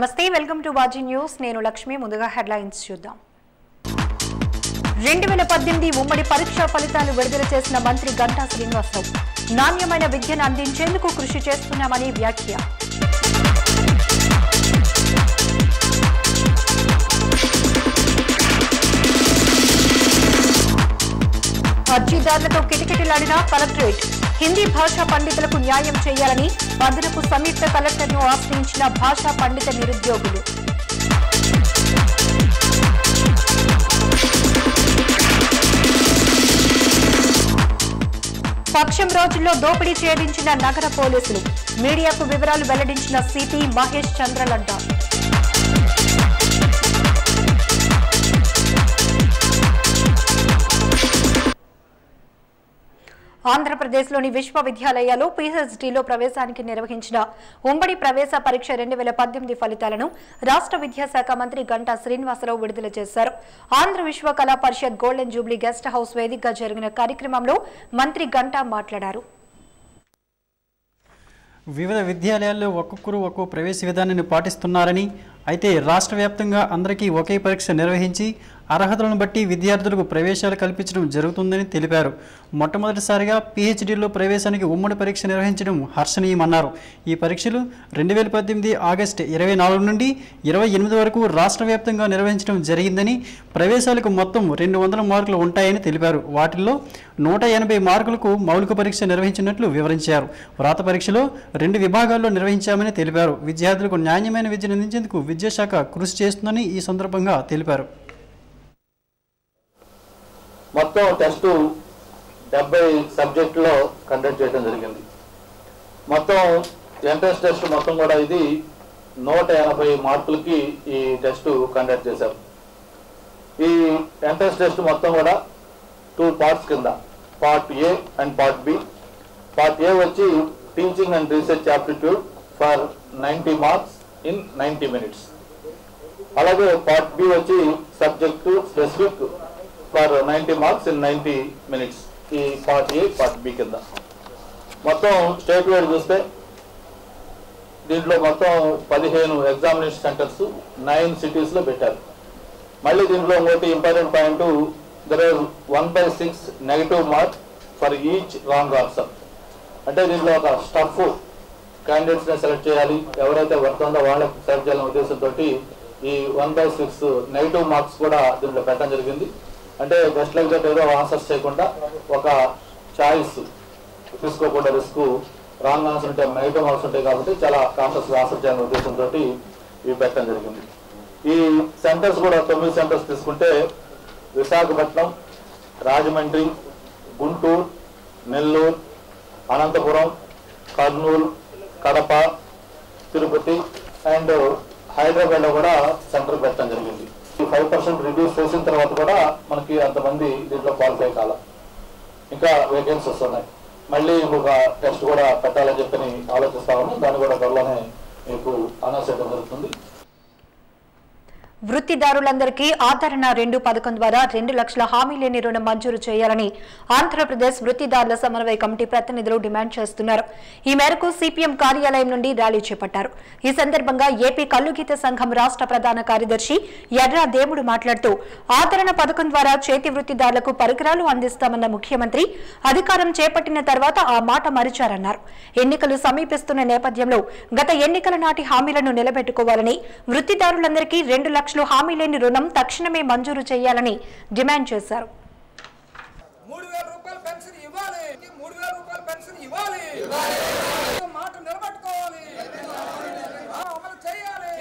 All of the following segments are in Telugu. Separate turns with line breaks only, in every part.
నమస్తే వెల్కమ్ టు వాజీ న్యూస్ నేను లక్ష్మి ముందుగా హెడ్లైన్స్ చూద్దాం రెండు వేల పద్దెనిమిది ఉమ్మడి పరీక్షా ఫలితాలు విడుదల చేసిన మంత్రి గంటా శ్రీనివాసరావు నాణ్యమైన విద్యను అందించేందుకు కృషి చేస్తున్నామని వ్యాఖ్య అర్జీదారులతో కిటకిటలాడిన కలెక్టరేట్ హిందీ భాషా పండితులకు న్యాయం చేయాలని అదనపు సంయుక్త కలెక్టర్ను ఆశ్రయించిన భాషా పండిత నిరుద్యోగులు పక్షం రోజుల్లో దోపిడీ ఛేదించిన నగర పోలీసులు మీడియాకు వివరాలు వెల్లడించిన సిపి మహేష్ చంద్రలంట ఆంధ్రప్రదేశ్లోని విశ్వవిద్యాలయాలు పీహెచ్డీలో ప్రవేశానికి నిర్వహించిన ఉమ్మడి ప్రవేశ పరీక్ష రెండు వేల పద్దెనిమిది ఫలితాలను రాష్ట్ర విద్యాశాఖ మంత్రి గంటా శ్రీనివాసరావు విడుదల చేశారు Andhra Vishwa Kala Parishad golden jubilee guest house వేదికగా జరిగిన కార్యక్రమంలో మంత్రి గంటా మాట్లాడారు
వివిధ విద్యాలయాల్లో ఒక్కొక్కరు ఒక్కో ప్రవేశ విధానాన్ని పాటిస్తున్నారని అయితే రాష్ట్ర వ్యాప్తంగా అందరికీ ఒకే పరీక్ష నిర్వహించి అర్హతలను బట్టి విద్యార్థులకు ప్రవేశాలు కల్పించడం జరుగుతుందని తెలిపారు మొట్టమొదటిసారిగా పీహెచ్డీలో ప్రవేశానికి ఉమ్మడి పరీక్ష నిర్వహించడం హర్షణీయమన్నారు ఈ పరీక్షలు రెండు వేల పద్దెనిమిది ఆగస్టు ఇరవై నాలుగు నుండి ఇరవై ఎనిమిది వరకు రాష్ట్ర వ్యాప్తంగా నిర్వహించడం జరిగిందని ప్రవేశాలకు మొత్తం రెండు వందల మార్కులు ఉంటాయని తెలిపారు వాటిల్లో నూట ఎనభై మార్కులకు మౌలిక పరీక్ష నిర్వహించినట్లు వివరించారు వ్రాత పరీక్షలో రెండు విభాగాల్లో నిర్వహించామని తెలిపారు విద్యార్థులకు నాణ్యమైన విద్యను అందించేందుకు విద్యాశాఖ కృషి చేస్తుందని ఈ సందర్భంగా తెలిపారు
మొత్తం టెస్టు డెబ్బై సబ్జెక్టులో కండక్ట్ చేయడం జరిగింది మొత్తం ఎంట్రన్స్ టెస్ట్ మొత్తం కూడా ఇది నూట ఎనభై మార్కులకి ఈ టెస్ట్ కండక్ట్ చేశారు ఈ ఎంట్రన్స్ టెస్ట్ మొత్తం కూడా టూ పార్ట్స్ కింద part A and part B part A వచ్చి teaching and research aptitude for ninety marks in ninety minutes అలాగే పార్ట్ బి వచ్చి subject specific for ninety marks in ninety minutes ఈ పార్ట్ ఏ పార్ట్ బి కింద మొత్తం స్టేట్ వైడ్ చూస్తే దీంట్లో మొత్తం పదిహేను ఎగ్జామినేషన్ సెంటర్స్ నైన్ సిటీస్లో పెట్టారు మళ్ళీ దీంట్లో ఇంకోటి important point there is one by six negative mark for each wrong answer అంటే దీంట్లో ఒక స్టఫ్ క్యాండిడేట్స్ ని సెలెక్ట్ చేయాలి ఎవరైతే వర్క్ ఉందో వాళ్ళకి సెలెక్ట్ చేయాలనే ఉద్దేశంతో ఈ one by six negative marks కూడా దీంట్లో పెట్టడం జరిగింది అంటే జస్ట్ లైక్ దట్ ఏదో ఆన్సర్స్ చేయకుండా ఒక చాయిస్ తీసుకోకుండా రిస్క్ రాంగ్ ఆన్సర్ ఉంటే నెగిటివ్ మార్క్స్ ఉంటాయి కాబట్టి చాలా కాన్సెస్ ఆన్సర్ చేయాలనే ఉద్దేశంతో ఇవి పెట్టడం జరిగింది ఈ సెంటర్స్ కూడా తొమ్మిది సెంటర్స్ తీసుకుంటే విశాఖపట్నం రాజమండ్రి గుంటూరు నెల్లూరు అనంతపురం కర్నూలు కడప తిరుపతి అండ్ హైదరాబాద్ లో కూడా సెంటర్ పెట్టడం జరిగింది ఈ ఫైవ్ పర్సెంట్ రిడ్యూస్ చేసిన తర్వాత కూడా మనకి అంతమంది దీంట్లో క్వాలిఫై కాల ఇంకా వేకెన్సీస్ ఉన్నాయి మళ్ళీ ఇంకొక టెస్ట్ కూడా పెట్టాలని చెప్పని ఆలోచిస్తా ఉన్నాం దాన్ని కూడా త్వరలోనే మీకు అనౌన్స్ చేయడం జరుగుతుంది
వృత్తిదారులందరికీ ఆదరణ రెండు పథకం ద్వారా రెండు లక్షల హామీ లేని రుణం మంజూరు చేయాలని ఆంధ్రప్రదేశ్ వృత్తిదారుల సమన్వయ కమిటీ ప్రతినిధులు డిమాండ్ చేస్తున్నారు ఈ మేరకు సిపిఎం కార్యాలయం నుండి ర్యాలీ చేపట్టారు ఈ సందర్భంగా ఏపీ కల్లుగీత సంఘం రాష్ట్ర ప్రధాన కార్యదర్శి ఎర్రా దేవుడు మాట్లాడుతూ ఆదరణ పథకం ద్వారా చేతి వృత్తిదారులకు పరికరాలు అందిస్తామన్న ముఖ్యమంత్రి అధికారం చేపట్టిన తర్వాత ఆ మాట మరిచారన్నారు ఎన్నికలు సమీపిస్తున్న నేపథ్యంలో గత ఎన్నికల నాటి హామీలను నిలబెట్టుకోవాలని వృత్తిదారులందరికీ రెండు లక్షలు హామీ లేని రుణం తక్షణమే మంజూరు చేయాలని డిమాండ్ చేశారు
మూడు వేల రూపాయల పెన్షన్ ఇవ్వాలి మూడు వేల రూపాయల పెన్షన్ ఇవ్వాలి మాట నిలబెట్టుకోవాలి ఆ, అమలు చేయాలి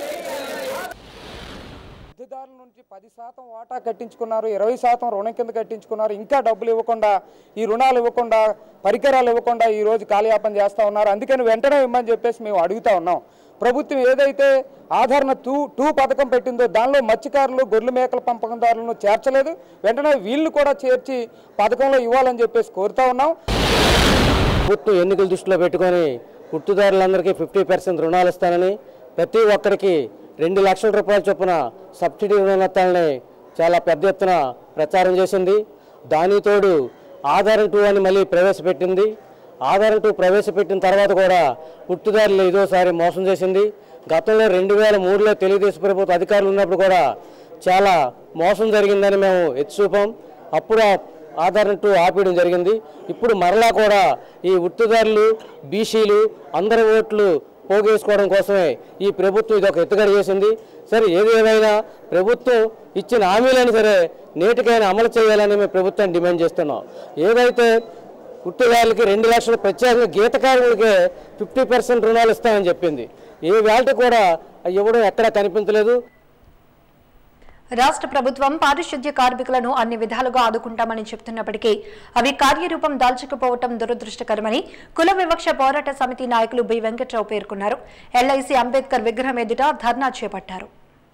లబ్ధిదారుల నుంచి పది శాతం వాటా కట్టించుకున్నారు ఇరవై శాతం రుణం కింద కట్టించుకున్నారు ఇంకా డబ్బులు ఇవ్వకుండా ఈ రుణాలు ఇవ్వకుండా పరికరాలు ఇవ్వకుండా ఈ రోజు కాలయాపన చేస్తూ ఉన్నారు అందుకని వెంటనే ఇవ్వమని చెప్పేసి మేము అడుగుతా ఉన్నాం ప్రభుత్వం ఏదైతే ఆదరణ టూ టూ పథకం పెట్టిందో దానిలో మత్స్యకారులు గొర్రెల మేకల పంపకందారులను చేర్చలేదు వెంటనే వీళ్ళు కూడా చేర్చి పథకంలో ఇవ్వాలని చెప్పేసి కోరుతా ఉన్నాం
ప్రభుత్వం ఎన్నికలు దృష్టిలో పెట్టుకొని గుర్తుదారులందరికీ ఫిఫ్టీ పర్సెంట్ రుణాలు ఇస్తానని ప్రతి ఒక్కరికి రెండు లక్షల రూపాయల చొప్పున సబ్సిడీ రుణాలని చాలా పెద్ద ఎత్తున ప్రచారం చేసింది దానితోడు ఆధార్ టూ అని మళ్ళీ ప్రవేశపెట్టింది ఆధార్ టూ ప్రవేశపెట్టిన తర్వాత కూడా గుర్తుదారులు ఇదోసారి మోసం చేసింది గతంలో రెండు వేల మూడులో తెలుగుదేశం ప్రభుత్వ అధికారులు ఉన్నప్పుడు కూడా చాలా మోసం జరిగిందని మేము ఎత్తి చూపాం అప్పుడు ఆ ఆధారం టూ ఆపేయడం జరిగింది ఇప్పుడు మరలా కూడా ఈ వృత్తిదారులు బీసీలు అందరి ఓట్లు పోగేసుకోవడం కోసమే ఈ ప్రభుత్వం ఇది ఒక ఎత్తుగడ చేసింది సరే ఏది ఏమైనా ప్రభుత్వం ఇచ్చిన హామీలను సరే నేటికైనా అమలు చేయాలని మేము ప్రభుత్వాన్ని డిమాండ్ చేస్తున్నాం ఏదైతే పుట్టిదారులకి రెండు లక్షలు ప్రత్యేకంగా గీత కార్మికులకే ఫిఫ్టీ పర్సెంట్ రుణాలు ఇస్తామని చెప్పింది ఏ వేళ కూడా అవి ఇవ్వడం ఎక్కడా కనిపించలేదు
రాష్ట్ర ప్రభుత్వం పారిశుద్ధ్య కార్మికులను అన్ని విధాలుగా ఆదుకుంటామని చెప్తున్నప్పటికీ అవి కార్యరూపం దాల్చకపోవటం దురదృష్టకరమని కుల వివక్ష పోరాట సమితి నాయకులు బి వెంకట్రావు పేర్కొన్నారు ఎల్ఐసి అంబేద్కర్ విగ్రహం ఎదుట ధర్నా చేపట్టారు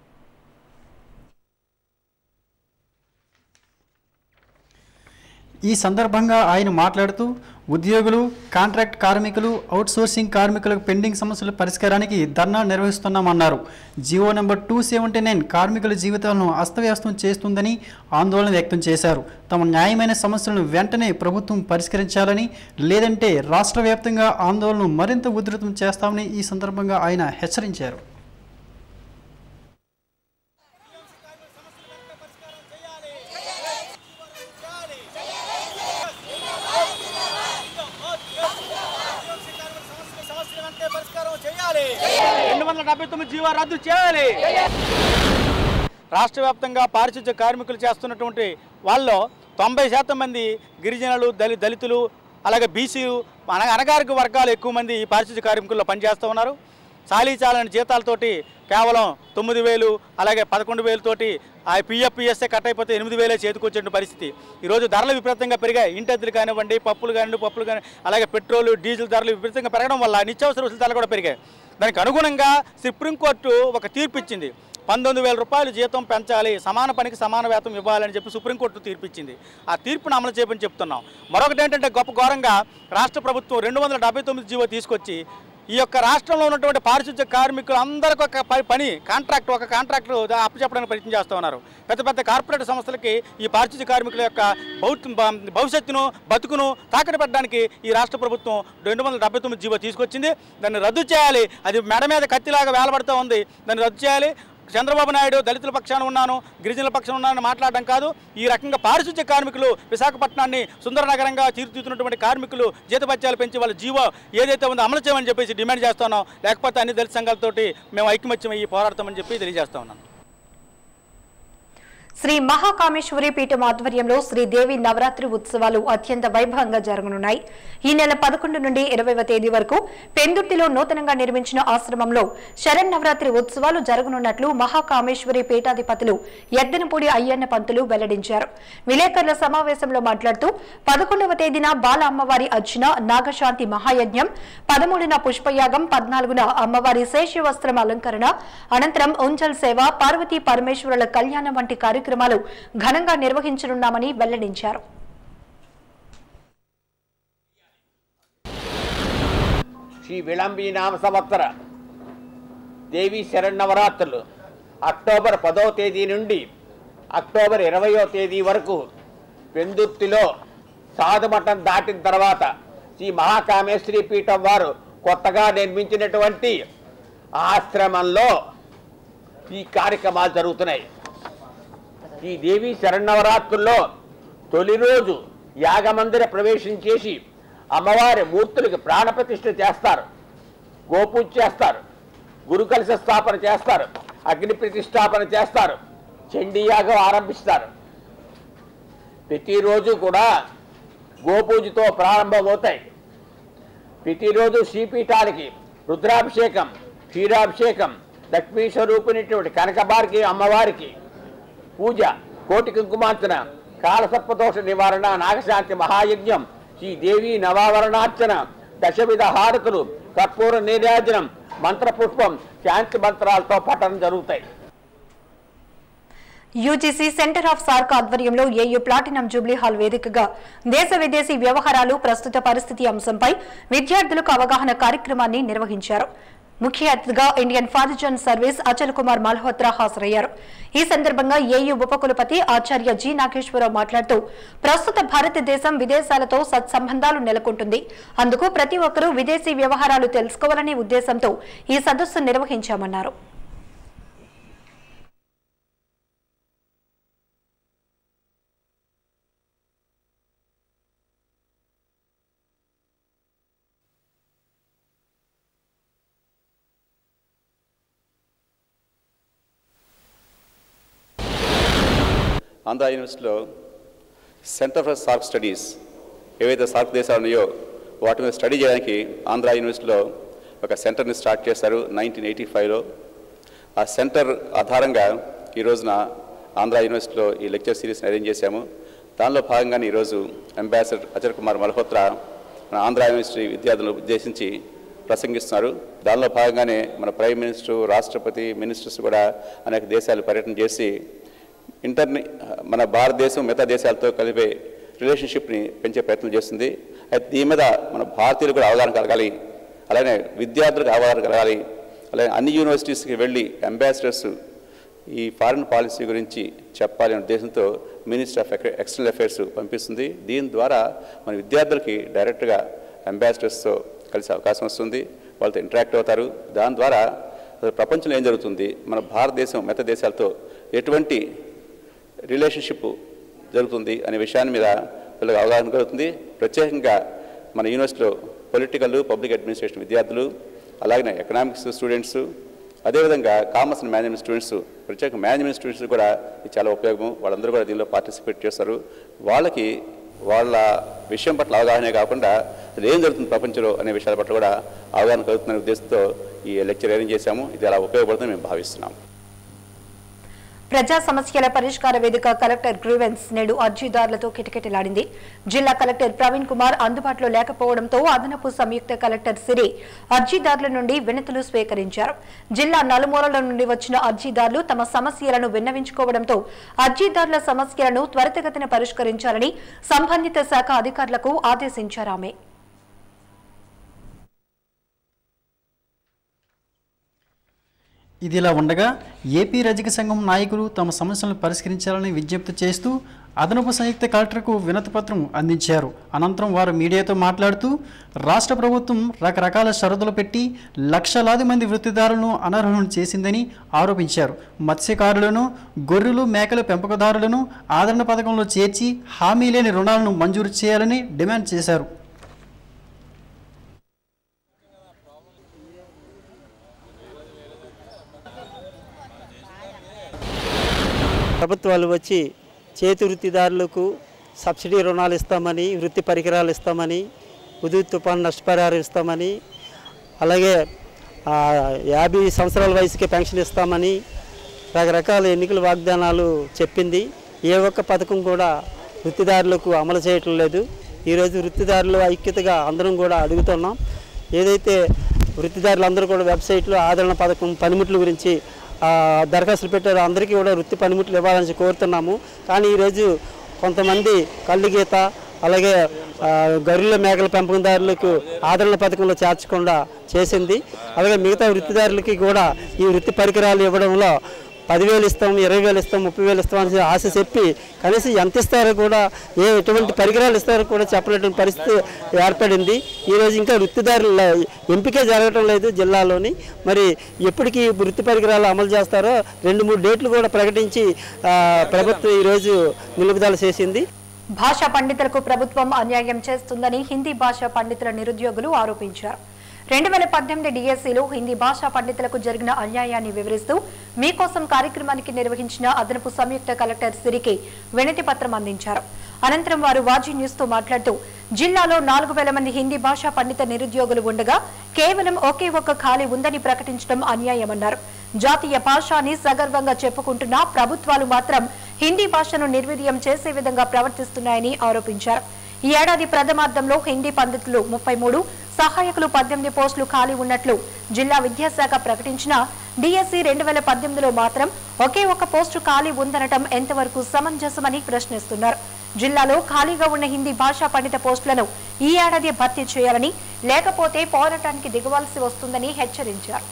ఈ సందర్భంగా ఆయన మాట్లాడుతూ ఉద్యోగులు కాంట్రాక్ట్ కార్మికులు అవుట్సోర్సింగ్ కార్మికులకు పెండింగ్ సమస్యల పరిష్కారానికి ధర్నా నిర్వహిస్తున్నామన్నారు GO number two seventy nine కార్మికుల జీవితాలను అస్తవ్యస్తం చేస్తుందని ఆందోళన వ్యక్తం చేశారు తమ న్యాయమైన సమస్యలను వెంటనే ప్రభుత్వం పరిష్కరించాలని లేదంటే రాష్ట్ర వ్యాప్తంగా ఆందోళనను మరింత ఉధృతం చేస్తామని ఈ సందర్భంగా ఆయన హెచ్చరించారు
రెండు వందల డెబ్బై తొమ్మిది జీవో రద్దు చేయాలి రాష్ట్ర వ్యాప్తంగా పారిశుద్ధ్య కార్మికులు చేస్తున్నటువంటి వాళ్ళలో తొంభై శాతం మంది గిరిజనులు దళి దళితులు అలాగే బీసీలు అన అనగారిక వర్గాలు ఎక్కువ మంది ఈ పారిశుద్ధ్య కార్మికుల్లో పనిచేస్తూ ఉన్నారు చాలీ చాలని జీతాలతోటి కేవలం తొమ్మిది వేలు అలాగే పదకొండు వేలతోటి ఆ పిఎఫ్ పిఎస్ఏ కట్ అయిపోతే ఎనిమిది వేలే చేతికొచ్చే పరిస్థితి ఈరోజు ధరలు విపరీతంగా పెరిగాయి ఇంటెద్దులు కానివ్వండి పప్పులు కానివ్వండి పప్పులు కానీ అలాగే పెట్రోల్ డీజిల్ ధరలు విపరీతంగా పెరగడం వల్ల నిత్యావసర వస్తువుల ధరలు కూడా పెరిగాయి దానికి అనుగుణంగా సుప్రీంకోర్టు ఒక తీర్పు ఇచ్చింది పంతొమ్మిది వేల రూపాయలు జీతం పెంచాలి సమాన పనికి సమాన వేతం ఇవ్వాలని చెప్పి సుప్రీంకోర్టు తీర్పిచ్చింది ఆ తీర్పును అమలు చేయమని చెప్తున్నాం మరొకటి ఏంటంటే గొప్ప ఘోరంగా రాష్ట్ర ప్రభుత్వం రెండు వందల డెబ్బై తొమ్మిది జీవో తీసుకొచ్చి ఈ యొక్క రాష్ట్రంలో ఉన్నటువంటి పారిశుద్ధ్య కార్మికులు అందరికీ ఒక ప- పని కాంట్రాక్ట్ ఒక కాంట్రాక్ట్ అప్పచెప్పడానికి ప్రయత్నం చేస్తూ ఉన్నారు పెద్ద పెద్ద కార్పొరేట్ సంస్థలకి ఈ పారిశుద్ధ్య కార్మికుల యొక్క భౌత్ భ- భవిష్యత్తును బతుకును తాకట్టు పెట్టడానికి ఈ రాష్ట్ర ప్రభుత్వం రెండు వందల డెబ్బై తొమ్మిది జీవో తీసుకొచ్చింది దాన్ని రద్దు చేయాలి అది మెడ మీద కత్తిలాగా వేలబడుతూ ఉంది దాన్ని రద్దు చేయాలి చంద్రబాబు నాయుడు దళితుల పక్షాన ఉన్నాను గిరిజనుల పక్షాన ఉన్నానని మాట్లాడడం కాదు ఈ రకంగా పారిశుద్ధ్య కార్మికులు విశాఖపట్నాన్ని సుందర నగరంగా తీర్చిదిద్దుతున్నటువంటి కార్మికులు జీతభత్యాలు పెంచి వాళ్ళ జీవో ఏదైతే ఉందో అమలు చేయమని చెప్పేసి డిమాండ్ చేస్తున్నాం లేకపోతే అన్ని దళిత సంఘాలతోటి మేము ఐక్యమత్యం ఈ పోరాడతామని చెప్పి తెలియజేస్తా ఉన్నాను
శ్రీ మహాకామేశ్వరి పీఠం ఆధ్వర్యంలో శ్రీదేవి నవరాత్రి ఉత్సవాలు అత్యంత వైభవంగా జరగనున్నాయి ఈ నెల పదకొండు నుండి ఇరవైవ తేదీ వరకు పెందుర్తిలో నూతనంగా నిర్మించిన ఆశ్రమంలో శరన్నవరాత్రి ఉత్సవాలు జరగనున్నట్లు మహాకామేశ్వరి పీఠాధిపతులు ఎద్దనపూడి అయ్యన్న పంతులు వెల్లడించారు విలేకరుల సమావేశంలో మాట్లాడుతూ పదకొండవ తేదీన బాల అమ్మవారి అర్చన నాగశాంతి మహాయజ్ఞం పదమూడున పుష్పయాగం పద్నాలుగున అమ్మవారి శేషవస్త్రం అలంకరణ అనంతరం ఉంజల్ సేవ పార్వతీ పరమేశ్వరుల కళ్యాణం వంటి కార్యక్రమాలు ఘనంగా నిర్వహించనున్నామని వెల్లడించారు
శ్రీ విళంబీనామ సంవత్సర దేవి శరణవరాత్రులు అక్టోబర్ పదో తేదీ నుండి అక్టోబర్ ఇరవయో తేదీ వరకు పెందుర్తిలో సాధుమఠం దాటిన తర్వాత శ్రీ మహాకామేశ్వరి పీఠం వారు కొత్తగా నిర్మించినటువంటి ఆశ్రమంలో ఈ కార్యక్రమాలు జరుగుతున్నాయి ఈ దేవి శరణవరాత్రుల్లో తొలి రోజు యాగమందిర ప్రవేశం చేసి అమ్మవారి మూర్తులకి ప్రాణప్రతిష్ఠ చేస్తారు గోపూజ చేస్తారు గురుకలశ స్థాపన చేస్తారు అగ్ని ప్రతిష్టాపన చేస్తారు చండీ యాగం ఆరంభిస్తారు ప్రతిరోజు కూడా గోపూజతో ప్రారంభమవుతాయి ప్రతిరోజు శ్రీపీఠానికి రుద్రాభిషేకం క్షీరాభిషేకం లక్ష్మీ స్వరూపినటువంటి కనకబారికి అమ్మవారికి పూజ కోటి కుంకుమార్చన కాలసర్పదోష నివారణ నాగశాంతి మహాయజ్ఞం శ్రీ దేవి నవావరణార్చన దశవిధ హారతులు కర్పూర నీరాజనం మంత్రపుష్పం శాంతి మంత్రాలతో పఠనం జరుగుతాయి
యూజీసీ సెంటర్ ఆఫ్ సార్క్ ఆధ్వర్యంలో ఏయూ ప్లాటినం జూబ్లీ హాల్ వేదికగా దేశ విదేశీ వ్యవహారాలు ప్రస్తుత పరిస్థితి అంశంపై విద్యార్థులకు అవగాహన కార్యక్రమాన్ని నిర్వహించారు ముఖ్య అతిథిగా Indian foreign service Achal Kumar Malhotra హాజరయ్యారు ఈ సందర్భంగా ఏయూ ఉపకులపతి ఆచార్య జి నాగేశ్వరరావు మాట్లాడుతూ ప్రస్తుత భారతదేశం విదేశాలతో సత్సంబంధాలు నెలకొంటుంది అందుకు ప్రతి ఒక్కరూ విదేశీ వ్యవహారాలు తెలుసుకోవాలనే ఉద్దేశంతో ఈ సదస్సు నిర్వహించామన్నారు
ఆంధ్ర యూనివర్సిటీలో సెంటర్ ఫర్ సార్క్ స్టడీస్ ఏవైతే సార్క్ దేశాలు ఉన్నాయో వాటి మీద స్టడీ చేయడానికి ఆంధ్ర యూనివర్సిటీలో ఒక సెంటర్ని స్టార్ట్ చేశారు నైన్టీన్ ఎయిటీ ఫైవ్లో ఆ సెంటర్ ఆధారంగా ఈ రోజున ఆంధ్ర యూనివర్సిటీలో ఈ లెక్చర్ సిరీస్ని అరేంజ్ చేశాము దానిలో భాగంగానే ఈరోజు అంబాసిడర్ అజర్ కుమార్ మల్హోత్రా మన ఆంధ్ర యూనివర్సిటీ విద్యార్థులను ఉద్దేశించి ప్రసంగిస్తున్నారు దానిలో భాగంగానే మన ప్రైమ్ మినిస్టర్ రాష్ట్రపతి మినిస్టర్స్ కూడా అనేక దేశాలు పర్యటన చేసి ఇంటర్ని మన భారతదేశం మిగతా దేశాలతో కలిపే రిలేషన్షిప్ని పెంచే ప్రయత్నం చేస్తుంది అయితే దీని మీద మన భారతీయులు కూడా అవగాహన కలగాలి అలానే విద్యార్థులకు అవగాహన కలగాలి అలాగే అన్ని యూనివర్సిటీస్కి వెళ్ళి అంబాసిడర్స్ ఈ ఫారిన్ పాలసీ గురించి చెప్పాలి అనే ఉద్దేశంతో మినిస్టర్ ఆఫ్ ఎక్స్టర్నల్ అఫైర్స్ పంపిస్తుంది దీని ద్వారా మన విద్యార్థులకి డైరెక్ట్గా అంబాసిడర్స్తో కలిసే అవకాశం వస్తుంది వాళ్ళతో ఇంటరాక్ట్ అవుతారు దాని ద్వారా అసలు ప్రపంచంలో ఏం జరుగుతుంది మన భారతదేశం మిగతా దేశాలతో ఎటువంటి రిలేషన్షిప్ జరుగుతుంది అనే విషయాన్ని మీద వీళ్ళకి అవగాహన కలుగుతుంది ప్రత్యేకంగా మన యూనివర్సిటీలో పొలిటికల్ పబ్లిక్ అడ్మినిస్ట్రేషన్ విద్యార్థులు అలాగే ఎకనామిక్స్ స్టూడెంట్స్ అదేవిధంగా కామర్స్ అండ్ మేనేజ్మెంట్ స్టూడెంట్స్ ప్రత్యేక మేనేజ్మెంట్ స్టూడెంట్స్ కూడా ఇది చాలా ఉపయోగం వాళ్ళందరూ కూడా దీనిలో పార్టిసిపేట్ చేస్తారు వాళ్ళకి వాళ్ళ విషయం పట్ల అవగాహనే కాకుండా అసలు ఏం జరుగుతుంది ప్రపంచంలో అనే విషయాల పట్ల కూడా అవగాహన కలుగుతున్న ఉద్దేశంతో ఈ లెక్చర్ అరేంజ్ చేశాము ఇది అలా ఉపయోగపడుతుందని మేము భావిస్తున్నాం
ప్రజా సమస్యల పరిష్కార వేదిక కలెక్టర్ గ్రీవెన్స్ నేడు అర్జీదారులతో కిటకిటలాడింది జిల్లా కలెక్టర్ ప్రవీణ్ కుమార్ అందుబాటులో లేకపోవడంతో అదనపు సంయుక్త కలెక్టర్ సిరి అర్జీదారుల నుండి వినతులు స్వీకరించారు జిల్లా నలుమూలల నుండి వచ్చిన అర్జీదారులు తమ సమస్యలను విన్నవించుకోవడంతో అర్జీదారుల సమస్యలను త్వరితగతిన పరిష్కరించాలని సంబంధిత శాఖ అధికారులకు ఆదేశించారు ఆమె
ఇదిలా ఉండగా ఏపీ రజక సంఘం నాయకులు తమ సమస్యలను పరిష్కరించాలని విజ్ఞప్తి చేస్తూ అదనపు సంయుక్త కలెక్టర్కు వినతి పత్రం అందించారు అనంతరం వారు మీడియాతో మాట్లాడుతూ రాష్ట్ర ప్రభుత్వం రకరకాల షరతులు పెట్టి లక్షలాది మంది వృత్తిదారులను అనర్హులను చేసిందని ఆరోపించారు మత్స్యకారులను గొర్రెలు మేకల పెంపకదారులను ఆదరణ పథకంలో చేర్చి హామీ లేని రుణాలను మంజూరు చేయాలని డిమాండ్ చేశారు
ప్రభుత్వాలు వచ్చి చేతి వృత్తిదారులకు సబ్సిడీ రుణాలు ఇస్తామని వృత్తి పరికరాలు ఇస్తామని ఉదు తుఫాన్ నష్టపరిహారం ఇస్తామని అలాగే ఆ, యాభై సంవత్సరాల వయసుకి పెన్షన్ ఇస్తామని రకరకాల ఎన్నికల వాగ్దానాలు చెప్పింది ఏ ఒక్క పథకం కూడా వృత్తిదారులకు అమలు చేయటం లేదు ఈరోజు వృత్తిదారులు ఐక్యతగా అందరం కూడా అడుగుతున్నాం ఏదైతే వృత్తిదారులు అందరూ కూడా వెబ్సైట్లో ఆదరణ పథకం పనిముట్ల గురించి ఆ, దరఖాస్తులు పెట్టారు అందరికీ కూడా వృత్తి పనిముట్లు ఇవ్వాలని కోరుతున్నాము కానీ ఈరోజు కొంతమంది కళ్ళు గీత అలాగే ఆ, గొర్రెల మేకల పెంపకందారులకు ఆదరణ పథకంలో చేర్చకుండా చేసింది అలాగే మిగతా వృత్తిదారులకి కూడా ఈ వృత్తి పరికరాలు ఇవ్వడంలో పదివేలు ఇస్తాం ఇరవై వేలు ఇస్తాం ముప్పై వేలు ఇస్తాం అని ఆశ చెప్పి కనీసం ఎంత ఇస్తారో కూడా ఏ ఎటువంటి పరికరాలు ఇస్తారో కూడా చెప్పలేటువంటి పరిస్థితి ఏర్పడింది ఈరోజు ఇంకా వృత్తిదారుల ఎంపికే జరగటం లేదు జిల్లాలోని మరి ఎప్పటికీ ఈ వృత్తి పరికరాలు అమలు చేస్తారో రెండు మూడు డేట్లు కూడా ప్రకటించి ఆ, ప్రభుత్వం ఈరోజు నిలుపుదల చేసింది
భాషా పండితులకు ప్రభుత్వం అన్యాయం చేస్తుందని హిందీ భాషా పండితుల నిరుద్యోగులు ఆరోపించారు రెండు వేల పద్దెనిమిది డిఎస్సీలో హిందీ భాషా పండితులకు జరిగిన అన్యాయాన్ని వివరిస్తూ మీకోసం కార్యక్రమానికి నిర్వహించిన అదనపు సంయుక్త కలెక్టర్ సిరికి వినతి పత్రం అందించారు అనంతరం వారు వాజీ న్యూస్ తో మాట్లాడుతూ జిల్లాలో నాలుగు వేల మంది హిందీ భాషా పండిత నిరుద్యోగులు ఉండగా కేవలం ఒకే ఒక్క ఖాళీ ఉందని ప్రకటించడం అన్యాయమన్నారు జాతీయ భాష అని సగర్వంగా చెప్పుకుంటున్న ప్రభుత్వాలు మాత్రం హిందీ భాషను నిర్వీర్యం చేసే విధంగా ప్రవర్తిస్తున్నాయని ఆరోపించారు ఈ ఏడాది ప్రథమార్థంలో హిందీ పండితులు ముప్పై మూడు సహాయకులు పద్దెనిమిది పోస్టులు ఖాళీ ఉన్నట్లు జిల్లా విద్యాశాఖ ప్రకటించిన డిఎస్సి రెండు వేల పద్దెనిమిదిలో మాత్రం ఒకే ఒక పోస్టు ఖాళీ ఉందనటం ఎంతవరకు సమంజసమని ప్రశ్నిస్తున్నారు జిల్లాలో ఖాళీగా ఉన్న హిందీ భాషా పండిత పోస్టులను ఈ ఏడాది భర్తీ చేయాలని లేకపోతే పోరాటానికి దిగవలసి వస్తుందని హెచ్చరించారు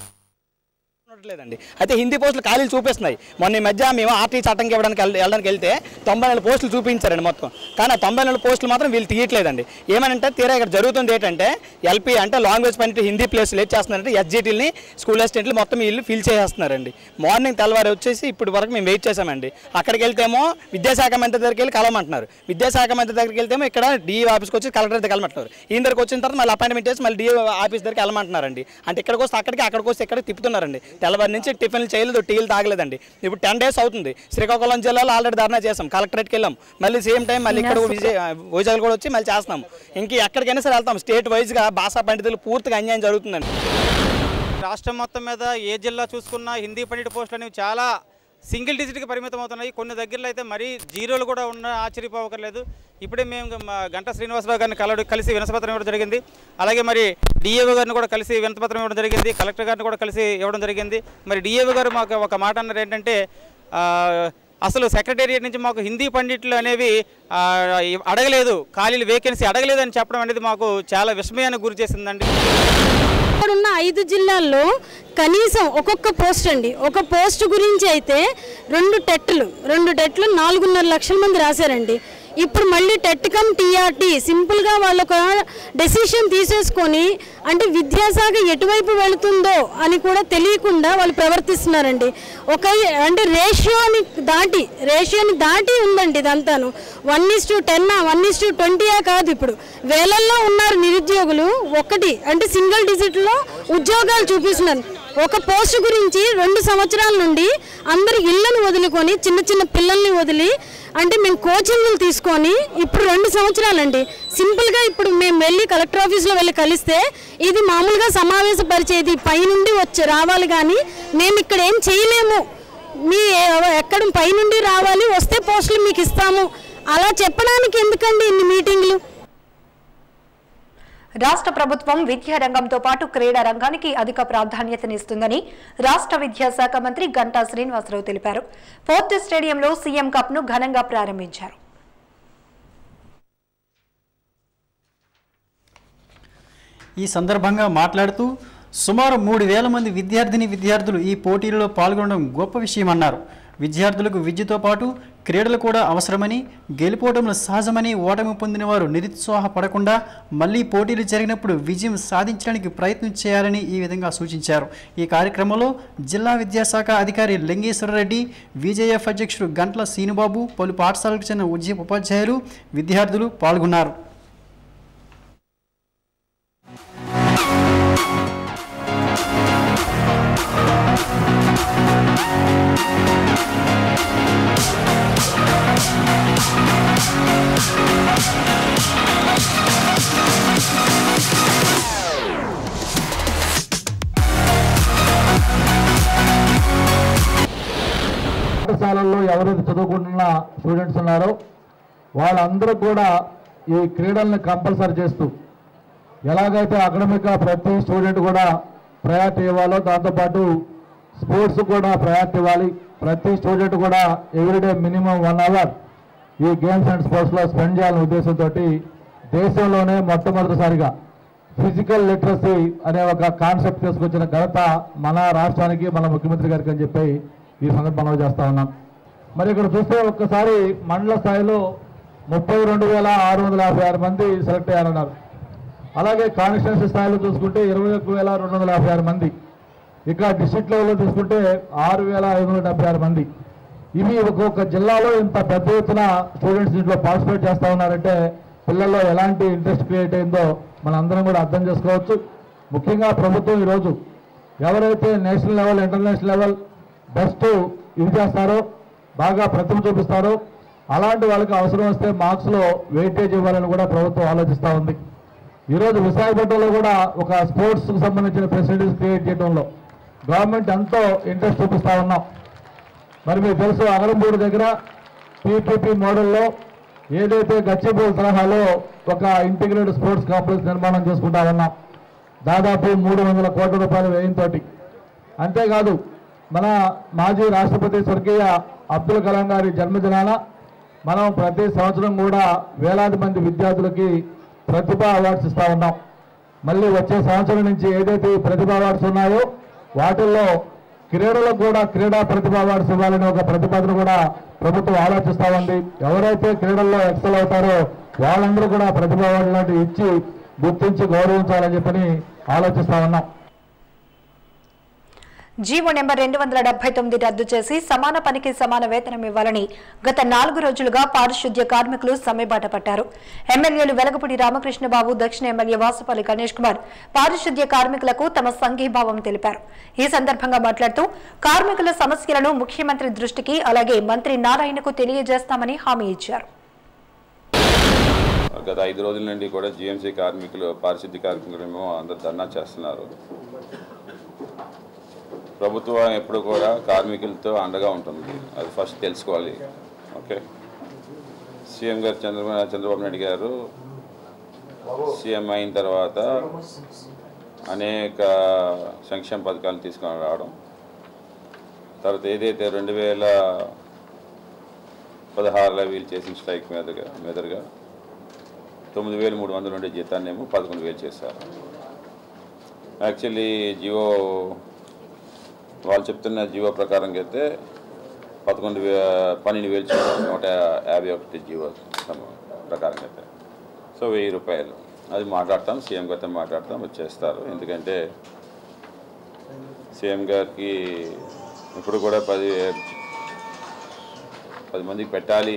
లేదండి అయితే హిందీ పోస్టులు ఖాళీలు చూపిస్తున్నాయి మొన్న ఈ మధ్య మేము ఆర్టీ చట్టంకి ఇవ్వడానికి వెళ్- వెళ్ళడానికి వెళ్తే తొంభై నెలల పోస్టులు చూపించారండి మొత్తం కానీ ఆ తొంభై నెలల పోస్టులు మాత్రం వీళ్ళు తీయట్లేదండి ఏమనంటే తీరా ఇక్కడ జరుగుతుంది ఏంటంటే ఎల్పీ అంటే లాంగ్వేజ్ పని హిందీ ప్లేస్లు ఏం చేస్తున్నారంటే ఎస్జిటీని స్కూల్ అసిస్టెంట్లు మొత్తం వీళ్ళు ఫిల్ చేసేస్తున్నారండి మార్నింగ్ తెల్లవారు వచ్చేసి ఇప్పుడు వరకు మేము వెయిట్ చేసామండి అక్కడికి వెళ్తేమో విద్యాశాఖ మంత్రి దగ్గరికి వెళ్ళి కలవమంటున్నారు విద్యాశాఖ మంత్రి దగ్గరికి వెళ్తేమో ఇక్కడ డిఈ ఆఫీస్కి వచ్చి కలెక్టర్ దగ్గరికి వెళ్ళమంటున్నారు ఈయన దగ్గరికి వచ్చిన తర్వాత మళ్ళీ అపాయింట్మెంట్ చేసి మళ్ళీ డిఈ ఆఫీస్ దగ్గరికి వెళ్ళమంటున్నారండి అంటే ఇక్కడికి వస్తే అక్కడికి అక్కడికి వస్తే ఇక్కడ తిప్పుతున్నారండి తెల్లవారి నుంచి టిఫిన్లు చేయలేదు టీలు తాగలేదండి ఇప్పుడు టెన్ డేస్ అవుతుంది శ్రీకాకుళం జిల్లాలో ఆల్రెడీ ధర్నా చేసాం కలెక్టరేట్కి వెళ్ళాం మళ్ళీ సేమ్ టైం మళ్ళీ ఇక్కడ విజయ వైజాగ్ కూడా వచ్చి మళ్ళీ చేస్తున్నాం ఇంక ఎక్కడికైనా సరే వెళ్తాం స్టేట్ వైజ్గా భాషా పండితులు పూర్తిగా అన్యాయం జరుగుతుందండి
రాష్ట్రం మొత్తం మీద ఏ జిల్లా చూసుకున్నా హిందీ పండిట్ పోస్టులు అనేవి చాలా సింగిల్ డిజిట్కి పరిమితం అవుతున్నాయి కొన్ని దగ్గరలో అయితే మరీ జీరోలు కూడా ఉన్న ఆశ్చర్యపోవక్కర్లేదు ఇప్పుడే మేము మా గంటా శ్రీనివాసరావు గారిని కలవడం కలిసి వినసపత్రం ఇవ్వడం జరిగింది అలాగే మరి డిఏఓ గారిని కూడా కలిసి వినపత్రం ఇవ్వడం జరిగింది కలెక్టర్ గారిని కూడా కలిసి ఇవ్వడం జరిగింది మరి డిఏఓ గారు మాకు ఒక మాట అన్నారు ఏంటంటే ఆ, అసలు సెక్రటేరియట్ నుంచి మాకు హిందీ పండిట్లు అనేవి ఆ, అడగలేదు ఖాళీలు వేకెన్సీ అడగలేదు అని చెప్పడం అనేది మాకు చాలా విస్మయానికి గురి చేసిందండి
ఇక్కడ ఉన్న ఐదు జిల్లాల్లో కనీసం ఒక్కొక్క పోస్ట్ అండి ఒక పోస్ట్ గురించి అయితే రెండు టెట్లు రెండు టెట్లు నాలుగున్నర లక్షల మంది రాశారండి ఇప్పుడు మళ్ళీ టెట్ కమ్ టీఆర్టీ సింపుల్గా వాళ్ళు ఒక డెసిషన్ తీసేసుకొని అంటే విద్యాశాఖ ఎటువైపు వెళుతుందో అని కూడా తెలియకుండా వాళ్ళు ప్రవర్తిస్తున్నారండి ఒక అంటే రేషియోని దాటి రేషియోని దాటి ఉందండి ఇదంతాను one is to ten one is to ట్వంటీయా కాదు ఇప్పుడు వేలల్లో ఉన్నారు నిరుద్యోగులు ఒకటి అంటే సింగిల్ డిజిట్లో ఉద్యోగాలు చూపిస్తున్నారు ఒక పోస్ట్ గురించి రెండు సంవత్సరాల నుండి అందరు ఇళ్లను వదులుకొని చిన్న చిన్న పిల్లల్ని వదిలి అంటే మేము కోచింగ్లు తీసుకొని ఇప్పుడు రెండు సంవత్సరాలండి సింపుల్గా ఇప్పుడు మేము వెళ్ళి కలెక్టర్ ఆఫీస్లో వెళ్ళి కలిస్తే ఇది మామూలుగా సమావేశపరిచేది పైనుండి వచ్చి రావాలి కానీ మేము ఇక్కడ ఏం చేయలేము మీ ఎ- ఎక్కడ పైనుండి రావాలి వస్తే పోస్టులు మీకు ఇస్తాము అలా చెప్పడానికి ఎందుకండి ఇన్ని మీటింగ్లు
రాష్ట్ర ప్రభుత్వం విద్యా రంగంతో పాటు క్రీడా రంగానికి అధిక ప్రాధాన్యతనిస్తుందని రాష్ట్ర విద్యాశాఖ మంత్రి గంటా శ్రీనివాసరావు తెలిపారు ఫోర్త్ స్టేడియంలో సీఎం కప్ ను ఘనంగా ప్రారంభించారు
ఈ సందర్భంగా మాట్లాడుతూ సుమారు మూడు వేల మంది విద్యార్థిని విద్యార్థులు ఈ పోటీలలో పాల్గొనడం గొప్ప విషయమన్నారు విద్యార్థులకు విద్యతో పాటు క్రీడలు కూడా అవసరమని గెలుపోవడంలో సహజమని ఓటమి పొందిన వారు నిరుత్సాహపడకుండా మళ్ళీ పోటీలు జరిగినప్పుడు విజయం సాధించడానికి ప్రయత్నం చేయాలని ఈ విధంగా సూచించారు ఈ కార్యక్రమంలో జిల్లా విద్యాశాఖ అధికారి లింగేశ్వరరెడ్డి విజేఎఫ్ అధ్యక్షుడు గంట్ల సీనుబాబు పలు పాఠశాలకు చెందిన ఉద్య ఉపాధ్యాయులు విద్యార్థులు పాల్గొన్నారు
పాఠశాలల్లో ఎవరైతే చదువుకుంటున్న స్టూడెంట్స్ ఉన్నారో వాళ్ళందరూ కూడా ఈ క్రీడల్ని కంపల్సరీ చేస్తూ ఎలాగైతే అకాడమిక్గా ప్రతి స్టూడెంట్ కూడా ప్రయారిటీ ఇవ్వాలో దాంతోపాటు స్పోర్ట్స్ కూడా ప్రయారిటీ ఇవ్వాలి ప్రతి స్టూడెంట్ కూడా ఎవ్రీడే మినిమం వన్ అవర్ ఈ గేమ్స్ అండ్ స్పోర్ట్స్లో స్పెండ్ చేయాలనే ఉద్దేశంతో దేశంలోనే మొట్టమొదటిసారిగా ఫిజికల్ లిటరసీ అనే ఒక కాన్సెప్ట్ తీసుకొచ్చిన ఘనత మన రాష్ట్రానికి మన ముఖ్యమంత్రి గారికి అని చెప్పి ఈ సందర్భంలో చేస్తా ఉన్నాం మరి ఇక్కడ చూస్తే ఒక్కసారి మండల స్థాయిలో ముప్పై రెండు వేల ఆరు వందల యాభై ఆరు మంది సెలెక్ట్ అయ్యారన్నారు అలాగే కాన్స్టిట్యున్సీ స్థాయిలో చూసుకుంటే ఇరవై ఒక్క వేల రెండు వందల యాభై ఆరు మంది ఇక డిస్ట్రిక్ట్ లెవెల్లో తీసుకుంటే ఆరు వేల ఐదు వందల డెబ్బై ఆరు మంది ఇవి ఒక్కొక్క జిల్లాలో ఇంత పెద్ద ఎత్తున స్టూడెంట్స్ దీంట్లో పార్టిసిపేట్ చేస్తూ ఉన్నారంటే పిల్లల్లో ఎలాంటి ఇంట్రెస్ట్ క్రియేట్ అయిందో మన అందరం కూడా అర్థం చేసుకోవచ్చు ముఖ్యంగా ప్రభుత్వం ఈరోజు ఎవరైతే national level international level best ఇది చేస్తారో బాగా ప్రతిభ చూపిస్తారో అలాంటి వాళ్ళకి అవసరం వస్తే మార్క్స్లో వెయిటేజ్ ఇవ్వాలని కూడా ప్రభుత్వం ఆలోచిస్తూ ఉంది ఈరోజు విశాఖపట్నంలో కూడా ఒక స్పోర్ట్స్కి సంబంధించిన ఫెసిలిటీస్ క్రియేట్ చేయడంలో గవర్నమెంట్ ఎంతో ఇంట్రెస్ట్ చూపిస్తూ ఉన్నాం మరి మీకు తెలుసు అగరంపూడి దగ్గర పీపీపీ మోడల్లో ఏదైతే గచ్చిబౌల్ తరహాలో ఒక ఇంటిగ్రేటెడ్ స్పోర్ట్స్ కాంప్లెక్స్ నిర్మాణం చేసుకుంటా ఉన్నాం దాదాపు మూడు వందల కోట్ల రూపాయల వ్యయంతో అంతేకాదు మన మాజీ రాష్ట్రపతి స్వర్గీయ అబ్దుల్ కలాం గారి జన్మదినాన
మనం ప్రతి సంవత్సరం కూడా వేలాది మంది విద్యార్థులకి ప్రతిభ అవార్డ్స్ ఇస్తా ఉన్నాం మళ్ళీ వచ్చే సంవత్సరం నుంచి ఏదైతే ఈ ప్రతిభ అవార్డ్స్ ఉన్నాయో వాటిల్లో క్రీడలకు కూడా క్రీడా ప్రతిభ అవార్డ్స్ ఇవ్వాలని ఒక ప్రతిపాదన కూడా ప్రభుత్వం ఆలోచిస్తా ఉంది ఎవరైతే క్రీడల్లో ఎక్సల్ అవుతారో వాళ్ళందరూ కూడా ప్రతిభ అవార్డు లాంటివి ఇచ్చి గుర్తించి గౌరవించాలని చెప్పని ఆలోచిస్తా ఉన్నాం
జీవో నెంబర్ రెండు వందల డెబ్బై తొమ్మిది రద్దు చేసి సమాన పనికి సమాన వేతనం ఇవ్వాలని గత నాలుగు రోజులుగా పారిశుద్ధ్య కార్మికులు సమ్మెబాట పట్టారు ఎమ్మెల్యేలు వెలగపూడి రామకృష్ణబాబు దక్షిణ ఎమ్మెల్యే వాసుపల్లి గణేష్ కుమార్ పారిశుద్ధ్య కార్మికులకు తమ సంఘీభావం తెలిపారు ఈ సందర్భంగా మాట్లాడుతూ కార్మికుల సమస్యలను ముఖ్యమంత్రి దృష్టికి అలాగే మంత్రి నారాయణకు తెలియజేస్తామని హామీ ఇచ్చారు
గత ఐదు రోజుల నుండి కూడా జిఎంసీ కార్మికులు పారిశుద్ధ్య కార్మికులేమో అందరు ధర్నా చేస్తున్నారు ప్రభుత్వం ఎప్పుడు కూడా కార్మికులతో అండగా ఉంటుంది అది ఫస్ట్ తెలుసుకోవాలి ఓకే సీఎం గారు చంద్రబాబు చంద్రబాబు నాయుడు గారు సీఎం అయిన తర్వాత అనేక సంక్షేమ పథకాలు తీసుకొని రావడం తర్వాత ఏదైతే రెండు వేల పదహారులో వీళ్ళు చేసిన స్ట్రైక్ మీదుగా మీదుగా తొమ్మిది వేలు మూడు వందల ఉండే జీతాన్నేమో పదకొండు వేలు చేశారు యాక్చువల్లీ జియో వాళ్ళు చెప్తున్న జియో ప్రకారం అయితే పదకొండు వే పన్నెండు వేలు చేశారు నూట యాభై ఒకటి జియో ప్రకారం అయితే సో వెయ్యి రూపాయలు అది మాట్లాడతాం సీఎం గారితో మాట్లాడతాం అది చేస్తారు ఎందుకంటే సీఎం గారికి ఇప్పుడు కూడా పది పది మందికి పెట్టాలి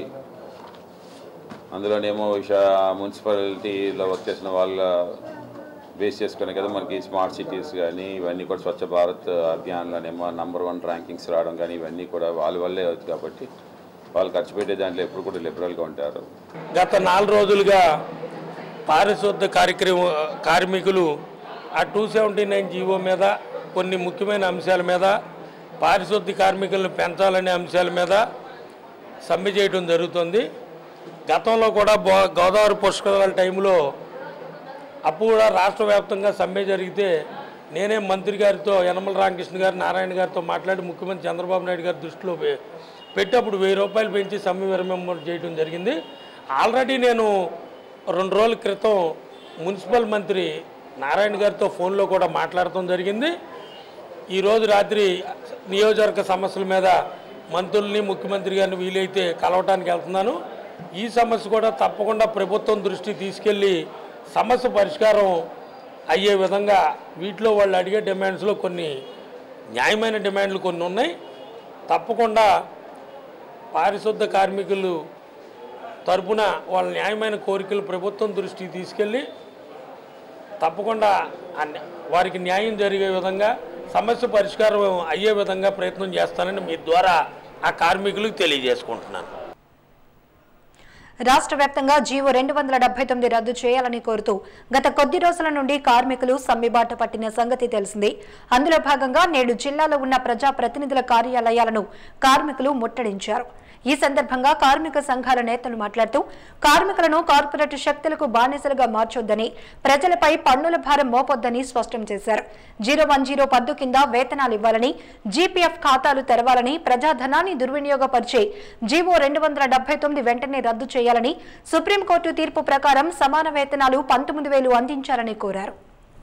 అందులోనేమో ఇషా మున్సిపాలిటీలో వర్క్ చేసిన వాళ్ళ బేస్ చేసుకునే కదా మనకి స్మార్ట్ సిటీస్ కానీ ఇవన్నీ కూడా స్వచ్ఛ భారత్ అభియాన్లోనేమో నంబర్ వన్ ర్యాంకింగ్స్ రావడం కానీ ఇవన్నీ కూడా వాళ్ళ వల్లే అవుతుంది కాబట్టి వాళ్ళు ఖర్చు పెట్టే దాంట్లో ఎప్పుడు కూడా లిబరల్గా ఉంటారు
గత నాలుగు రోజులుగా పారిశుద్ధ కార్యక్రమ కార్మికులు ఆ టూ సెవెంటీ నైన్ జీవో మీద కొన్ని ముఖ్యమైన అంశాల మీద పారిశుద్ధ కార్మికులను పెంచాలనే అంశాల మీద సమ్మె చేయడం జరుగుతుంది గతంలో కూడా బో గోదావరి పుష్కరాల టైంలో అప్పుడు కూడా రాష్ట్ర వ్యాప్తంగా సమ్మె జరిగితే నేనే మంత్రి గారితో యనమల రామకృష్ణ గారు నారాయణ గారితో మాట్లాడి ముఖ్యమంత్రి చంద్రబాబు నాయుడు గారి దృష్టిలో పె- పెట్టి అప్పుడు వెయ్యి రూపాయలు పెంచి సమ్మె విరమణ చేయడం జరిగింది ఆల్రెడీ నేను రెండు రోజుల క్రితం మున్సిపల్ మంత్రి నారాయణ గారితో ఫోన్లో కూడా మాట్లాడటం జరిగింది ఈరోజు రాత్రి నియోజకవర్గ సమస్యల మీద మంత్రుల్ని ముఖ్యమంత్రి గారిని వీలైతే కలవటానికి వెళ్తున్నాను ఈ సమస్య కూడా తప్పకుండా ప్రభుత్వం దృష్టికి తీసుకెళ్ళి సమస్య పరిష్కారం అయ్యే విధంగా వీటిలో వాళ్ళు అడిగే డిమాండ్స్లో కొన్ని న్యాయమైన డిమాండ్లు కొన్ని ఉన్నాయి తప్పకుండా పారిశుద్ధ కార్మికులు తరపున వాళ్ళ న్యాయమైన కోరికలు ప్రభుత్వం దృష్టికి తీసుకెళ్ళి తప్పకుండా ఆ న్యా- వారికి న్యాయం జరిగే విధంగా సమస్య పరిష్కారం అయ్యే విధంగా ప్రయత్నం చేస్తానని మీ ద్వారా ఆ కార్మికులకు తెలియజేసుకుంటున్నాను
రాష్ట్ర వ్యాప్తంగా జీవో రెండు వందల డెబ్బై తొమ్మిది రద్దు చేయాలని కోరుతూ గత కొద్ది రోజుల నుండి కార్మికులు సమ్మెబాట పట్టిన సంగతి తెలిసిందే అందులో భాగంగా నేడు జిల్లాలో ఉన్న ప్రజా ప్రతినిధుల కార్యాలయాలను కార్మికులు ముట్టడించారు ఈ సందర్భంగా కార్మిక సంఘాల నేతలు మాట్లాడుతూ కార్మికులను కార్పొరేట్ శక్తులకు బానిసలుగా మార్చొద్దని ప్రజలపై పన్నుల భారం మోపొద్దని స్పష్టం చేశారు జీరో వన్ జీరో పద్దు కింద వేతనాలు ఇవ్వాలని జీపీఎఫ్ ఖాతాలు తెరవాలని ప్రజాధనాన్ని దుర్వినియోగపరిచే జీవో రెండు వందల డెబ్బై తొమ్మిది వెంటనే రద్దు చేయాలని సుప్రీంకోర్టు తీర్పు ప్రకారం సమాన వేతనాలు పంతొమ్మిది వేలు అందించాలని కోరారు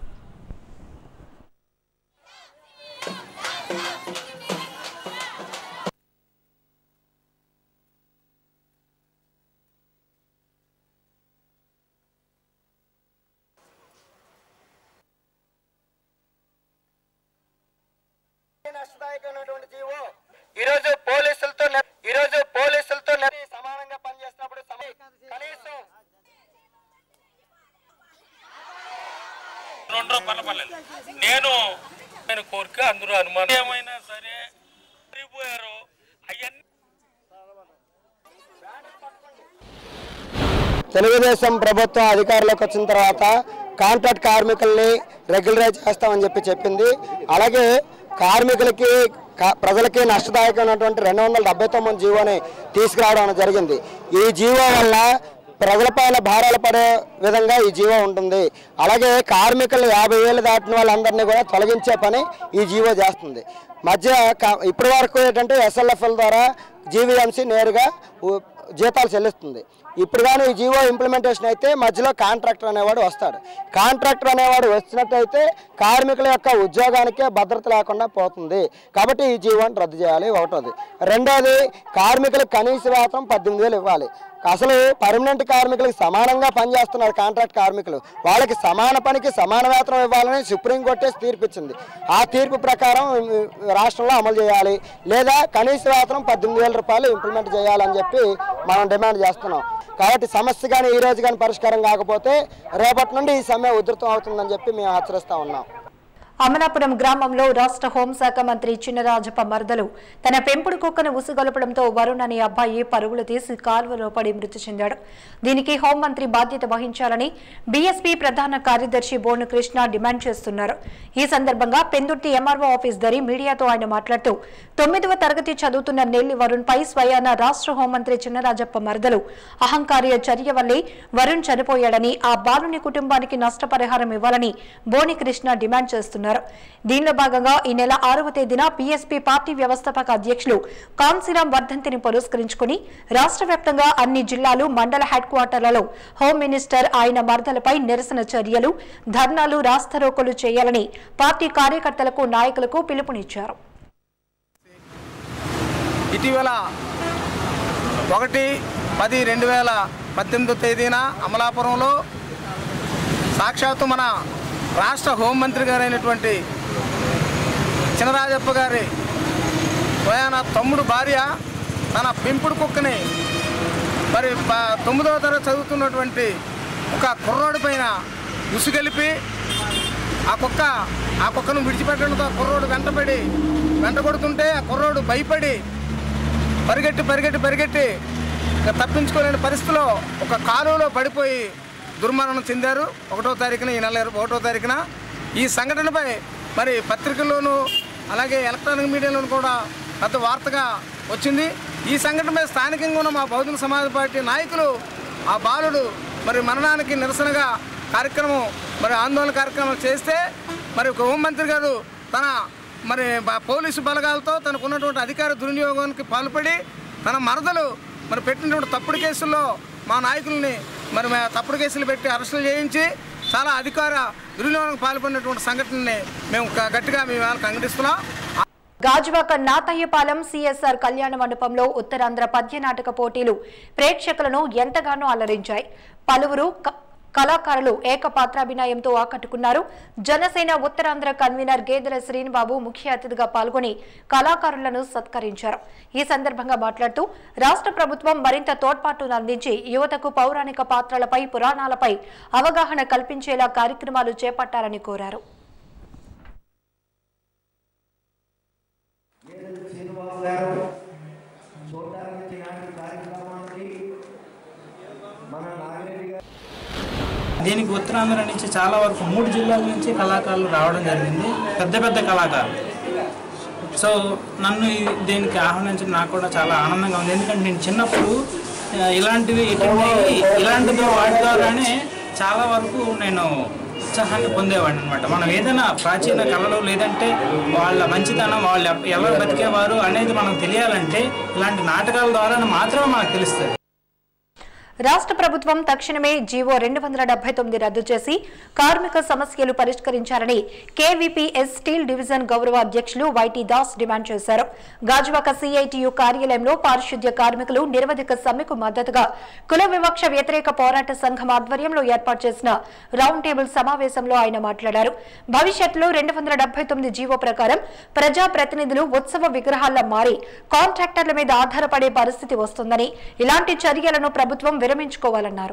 నష్టదాయకమైనటువంటి జీవో ఈరోజు పోలీసులతో నె- ఈరోజు పోలీసులతో నె- సమానంగా పనిచేస్తున్నప్పుడు సమ- కనీసం
రెండు రూపాయల పర్లేదు నేను నేను కోరిక అందరూ అనుమానం ఏమైనా సరే పోయారు అవన్నీ
తెలుగుదేశం ప్రభుత్వం అధికారంలోకి వచ్చిన తర్వాత కాంట్రాక్ట్ కార్మికుల్ని రెగ్యులరైజ్ చేస్తామని చెప్పి చెప్పింది అలాగే కార్మికులకి కా- ప్రజలకి నష్టదాయకమైనటువంటి రెండు వందల డెబ్బై తొమ్మిది జీవోని తీసుకురావడం జరిగింది ఈ జీవో వల్ల ప్రజలపైన భారాలు పడే విధంగా ఈ జీవో ఉంటుంది అలాగే కార్మికులు యాభై వేలు దాటిన వాళ్ళందరినీ కూడా తొలగించే పని ఈ జీవో చేస్తుంది మధ్య క- ఇప్పటి వరకు ఏంటంటే ఎస్ఎల్ఎఫ్ఎల్ ద్వారా జీవీఎంసీ నేరుగా ఉ- జీతాలు చెల్లిస్తుంది ఇప్పుడు కానీ ఈ జీవో ఇంప్లిమెంటేషన్ అయితే మధ్యలో కాంట్రాక్టర్ అనేవాడు వస్తాడు కాంట్రాక్టర్ అనేవాడు వచ్చినట్టయితే కార్మికుల యొక్క ఉద్యోగానికే భద్రత లేకుండా పోతుంది కాబట్టి ఈ జీవోని రద్దు చేయాలి ఒకటోది రెండోది కార్మికులకు కనీస వేతనం పద్దెనిమిది వేలు ఇవ్వాలి అసలు పర్మనెంట్ కార్మికులకు సమానంగా పనిచేస్తున్నారు కాంట్రాక్ట్ కార్మికులు వాళ్ళకి సమాన పనికి సమాన వేతనం ఇవ్వాలని సుప్రీంకోర్టే తీర్పు ఇచ్చింది ఆ తీర్పు ప్రకారం ఉమ్, రాష్ట్రంలో అమలు చేయాలి లేదా కనీస వేతనం పద్దెనిమిది వేల రూపాయలు ఇంప్లిమెంట్ చేయాలని చెప్పి మనం డిమాండ్ చేస్తున్నాం కాబట్టి సమస్య కానీ ఈ రోజు కానీ పరిష్కారం కాకపోతే రేపటి నుండి ఈ సమ్మె ఉధృతం అవుతుందని చెప్పి మేము హెచ్చరిస్తా ఉన్నాం
అమలాపురం గ్రామంలో రాష్ట్ర హోంశాఖ మంత్రి చిన్నరాజప్ప మరదలు తన పెంపుడు కుక్కను ఉసుగొలపడంతో వరుణ్ అనే అబ్బాయి పరుగులు తీసి కాల్వలో పడి మృతి చెందాడు దీనికి హోంమంత్రి బాధ్యత వహించాలని బీఎస్పీ ప్రధాన కార్యదర్శి బోను కృష్ణ డిమాండ్ చేస్తున్నారు ఈ సందర్భంగా పెందుర్తి ఎంఆర్ఓ ఆఫీస్ దరి మీడియాతో ఆయన మాట్లాడుతూ తొమ్మిదవ తరగతి చదువుతున్న నెల్లి వరుణ్ పై స్వయాన రాష్ట్ర హోంమంత్రి చిన్నరాజప్ప మరదలు అహంకార్య చర్య వల్లే వరుణ్ చనిపోయాడని ఆ బాలుని కుటుంబానికి నష్టపరిహారం ఇవ్వాలని బోని కృష్ణ డిమాండ్ చేస్తున్నారు దీనిలో భాగంగా ఈ నెల ఆరవ తేదీన పీఎస్పీ పార్టీ వ్యవస్థాపక అధ్యక్షులు కాన్సీరాం వర్ధంతిని పురస్కరించుకుని రాష్ట్ర వ్యాప్తంగా అన్ని జిల్లాలు మండల హెడ్ క్వార్టర్లలో హోం మినిస్టర్ ఆయన మర్దలపై నిరసన చర్యలు ధర్నాలు రాస్తారోకోలు చేయాలని పార్టీ కార్యకర్తలకు నాయకులకు పిలుపునిచ్చారు
ఇటీవల ఒకటి పది రెండు వేల పద్దెనిమిదో తేదీన అమలాపురంలో సాక్షాత్తు మన రాష్ట్ర హోంమంత్రి గారైనటువంటి చినరాజప్ప గారి ఆయన తమ్ముడు భార్య తన పెంపుడు కుక్కని మరి ప- తొమ్మిదవ తరగతి చదువుతున్నటువంటి ఒక కుర్రోడి పైన ఉసుగలిపి ఆ కుక్క ఆ కుక్కను విడిచిపెట్టడంతో ఆ కుర్రోడు వెంటబడి వెంట కొడుతుంటే ఆ కుర్రోడు భయపడి పరిగెట్టి పరిగెట్టి పరిగెట్టి ఇక తప్పించుకోలేని పరిస్థితిలో ఒక కాలువలో పడిపోయి దుర్మరణం చెందారు ఒకటో తారీఖున ఈ నెల ఇరవై ఒకటో తారీఖున ఈ సంఘటనపై మరి పత్రికల్లోనూ అలాగే ఎలక్ట్రానిక్ మీడియాలోనూ కూడా పెద్ద వార్తగా వచ్చింది ఈ సంఘటనపై స్థానికంగా ఉన్న మా బహుజన సమాజ్ పార్టీ నాయకులు ఆ బాలుడు మరి మరణానికి నిరసనగా కార్యక్రమం మరి ఆందోళన కార్యక్రమం చేస్తే మరి ఒక హోంమంత్రి గారు తన మరి బ- పోలీసు బలగాలతో తనకు ఉన్నటువంటి అధికార దుర్వినియోగానికి పాల్పడి తన మరదలు మరి పెట్టినటువంటి తప్పుడు కేసుల్లో మా నాయకుల్ని మరి మే- తప్పుడు కేసులు పెట్టి అరెస్టులు చేయించి చాలా అధికార దుర్వినియోగానికి పాల్పడినటువంటి సంఘటనని మేము గ- గట్టిగా మేము ఇవాళ ఖండిస్తున్నాం
గాజువాక నాతయ్యపాలెం సిఎస్ఆర్ కళ్యాణ మండపంలో ఉత్తరాంధ్ర పద్య నాటక పోటీలు ప్రేక్షకులను ఎంతగానో అలరించాయి పలువురు క- కళాకారులు ఏకపాత్రాభినయంతో ఆకట్టుకున్నారు జనసేన ఉత్తరాంధ్ర కన్వీనర్ గేదెల శ్రీనిబాబు ముఖ్య అతిథిగా పాల్గొని కళాకారులను సత్కరించారు ఈ సందర్భంగా మాట్లాడుతూ రాష్ట్ర ప్రభుత్వం మరింత తోడ్పాటును అందించి యువతకు పౌరాణిక పాత్రలపై పురాణాలపై అవగాహన కల్పించేలా కార్యక్రమాలు చేపట్టాలని కోరారు
శ్రీనివాస్ గారు చూడడానికి నాటి కార్యక్రమానికి మన నాగిరెడ్డి గారు
దీనికి ఉత్తరాంధ్ర నుంచి చాలా వరకు మూడు జిల్లాల నుంచి కళాకారులు రావడం జరిగింది పెద్ద పెద్ద కళాకారులు సో నన్ను ఈ- దీనికి ఆహ్వానించడం నాకు కూడా చాలా ఆనందంగా ఉంది ఎందుకంటే నేను చిన్నప్పుడు ఆ, ఇలాంటివి ఇటువంటి ఇలాంటివి వాటి ద్వారానే చాలా వరకు నేను ఉత్సాహాన్ని పొందేవాడిని అనమాట మనం ఏదైనా ప్రాచీన కళలు లేదంటే వాళ్ళ మంచితనం వాళ్ళు ఎప్- ఎలా బతికేవారు అనేది మనకు తెలియాలంటే ఇలాంటి నాటకాల ద్వారా మాత్రమే మనకు తెలుస్తుంది
రాష్ట్ర ప్రభుత్వం తక్షణమే జీవో రెండు వందల డెబ్బై తొమ్మిది రద్దు చేసి కార్మిక సమస్యలు పరిష్కరించాలని కేవీపీఎస్ స్టీల్ డివిజన్ గౌరవ అధ్యక్షులు వైటీ దాస్ డిమాండ్ చేశారు గాజువాక సిఐటియు కార్యాలయంలో పారిశుద్ధ్య కార్మికులు నిరవధిక సమ్మెకు మద్దతుగా కుల వివక్ష వ్యతిరేక పోరాట సంఘం ఆధ్వర్యంలో ఏర్పాటు చేసిన రౌండ్ టేబుల్ సమావేశంలో ఆయన మాట్లాడారు భవిష్యత్తులో రెండు వందల డెబ్బై తొమ్మిది జీవో ప్రకారం ప్రజా ప్రతినిధులు ఉత్సవ విగ్రహాల్లో మారి కాంట్రాక్టర్ల మీద ఆధారపడే పరిస్థితి వస్తుందని ఇలాంటి చర్యలను ప్రభుత్వం విరమించుకోవాలన్నారు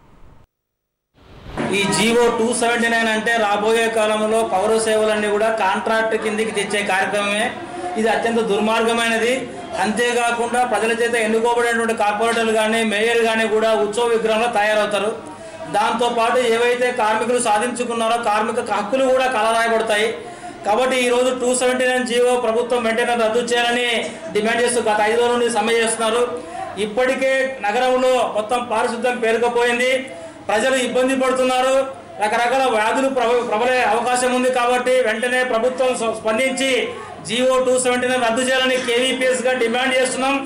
ఈ జీవో టూ సెవెంటీ నైన్ అంటే రాబోయే కాలంలో పౌర సేవలన్నీ కూడా కాంట్రాక్ట్ కిందికి తెచ్చే కార్యక్రమమే ఇది అత్యంత దుర్మార్గమైనది అంతేకాకుండా ప్రజల చేత ఎన్నుకోబడినటువంటి కార్పొరేటర్లు కానీ మేయర్ కానీ కూడా ఉత్సవ విగ్రహంలో తయారవుతారు దాంతోపాటు ఏవైతే కార్మికులు సాధించుకున్నారో కార్మిక హక్కులు కూడా కలరాయబడతాయి కాబట్టి ఈ రోజు టూ సెవెంటీ నైన్ జీవో ప్రభుత్వం వెంటనే రద్దు చేయాలని డిమాండ్ చేస్తూ గత ఐదు రోజుల నుండి సమ్మె చేస్తున్నారు ఇప్పటికే నగరంలో మొత్తం పారిశుద్ధ్యం పేరుకుపోయింది ప్రజలు ఇబ్బంది పడుతున్నారు రకరకాల వ్యాధులు ప్రబ- ప్రబలే అవకాశం ఉంది కాబట్టి వెంటనే ప్రభుత్వం స్ప- స్పందించి జీవో టూ సెవెంటీ రద్దు చేయాలని కేవీపీఎస్ గా డిమాండ్ చేస్తున్నాం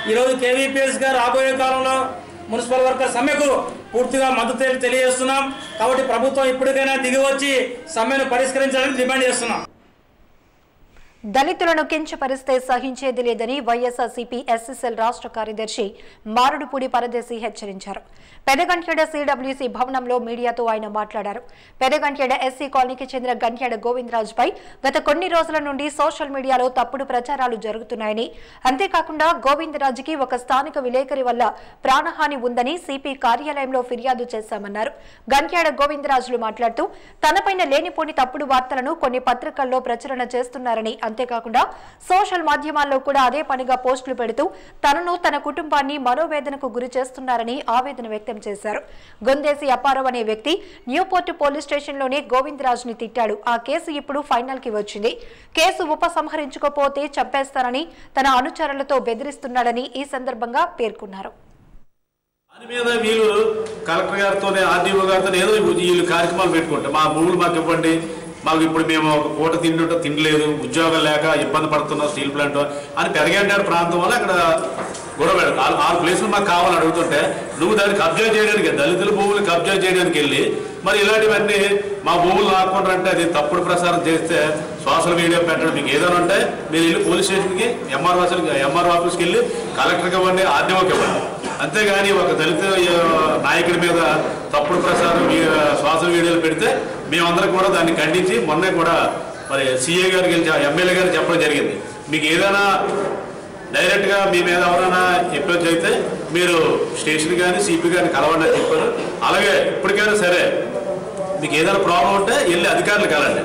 ఈరోజు కేవీపీఎస్గా రాబోయే కాలంలో మున్సిపల్ వర్కర్ సమ్మెకు పూర్తిగా మద్దతు తెలి- తెలియజేస్తున్నాం కాబట్టి ప్రభుత్వం ఇప్పటికైనా దిగి వచ్చి సమ్మెను పరిష్కరించాలని డిమాండ్ చేస్తున్నాం
దళితులను కించపరిస్తే సహించేది లేదని వైఎస్ఆర్సీపీ ఎస్ఎస్ఎల్ రాష్ట్ర కార్యదర్శి మారుడుపూడి పరదేశి హెచ్చరించారు పెదగంట్యాడ సిడబ్ల్యూసీ భవనంలో మీడియాతో ఆయన మాట్లాడారు పెదగంట్యాడ ఎస్సీ కాలనీకి చెందిన గంట్యాడ గోవిందరాజుపై గత కొన్ని రోజుల నుండి సోషల్ మీడియాలో తప్పుడు ప్రచారాలు జరుగుతున్నాయని అంతేకాకుండా గోవిందరాజుకి ఒక స్థానిక విలేకరి వల్ల ప్రాణహాని ఉందని సిపి కార్యాలయంలో ఫిర్యాదు చేశామన్నారు గంట్యాడ గోవిందరాజులు మాట్లాడుతూ తనపైన లేనిపోని తప్పుడు వార్తలను కొన్ని పత్రికల్లో ప్రచురణ చేస్తున్నారని అంతేకాకుండా సోషల్ మాధ్యమాల్లో కూడా అదే పనిగా పోస్టులు పెడుతూ తనను తన కుటుంబాన్ని మనోవేదనకు గురి చేస్తున్నారని ఆవేదన వ్యక్తం చేశారు గొందేసి అప్పారావు అనే వ్యక్తి న్యూపోర్ట్ పోలీస్ స్టేషన్లోనే గోవిందరాజుని తిట్టాడు ఆ కేసు ఇప్పుడు ఫైనల్ కి వచ్చింది కేసు ఉపసంహరించుకోపోతే చంపేస్తానని తన అనుచరులతో బెదిరిస్తున్నాడని ఈ సందర్భంగా పేర్కొన్నారు
దాని మీద వీళ్ళు కలెక్టర్ గారితోనే ఆర్డీఓ గారితో ఏదో వీళ్ళు కార్యక్రమాలు పెట్టుకుంటారు మా భూములు మాకు ఇవ్వండి మాకు ఇప్పుడు మేము ఒక పూట తిండి ఉంటే తినలేదు ఉద్యోగం లేక ఇబ్బంది పడుతున్నాం స్టీల్ ప్లాంట్ అని పెరగంటాడు ప్రాంతం వల్ల అక్కడ గొడవ పెడతారు ఆరు ఆరు ప్లేసులు మాకు కావాలని అడుగుతుంటే నువ్వు దాన్ని కబ్జా చేయడానికి దళితుల భూములు కబ్జా చేయడానికి వెళ్ళి మరి ఇలాంటివన్నీ మా భూములు లాక్కుండా అంటే అది తప్పుడు ప్రసారం చేస్తే సోషల్ మీడియా పెట్టడం మీకు ఏదైనా ఉంటే మీరు వెళ్ళి పోలీస్ స్టేషన్కి ఎంఆర్ ఎంఆర్ ఆఫీస్కి వెళ్ళి కలెక్టర్కి ఇవ్వండి ఆర్డీఓకి ఇవ్వండి అంతేగాని ఒక దళిత ఆ, నాయకుడి మీద తప్పుడు ప్రసారం మీ- సోషల్ మీడియాలో పెడితే మేమందరం కూడా దాన్ని ఖండించి మొన్నే కూడా మరి సీఏ గారికి వెళ్ళి ఎమ్మెల్యే గారికి చెప్పడం జరిగింది మీకు ఏదైనా డైరెక్ట్గా మీ మీద ఎవరైనా అప్రోచ్ అయితే మీరు స్టేషన్ కానీ సిపి కానీ కలవండి అని చెప్పారు అలాగే ఇప్పటికైనా సరే మీకు ఏదైనా ప్రాబ్లం ఉంటే వెళ్ళి అధికారులు కలండి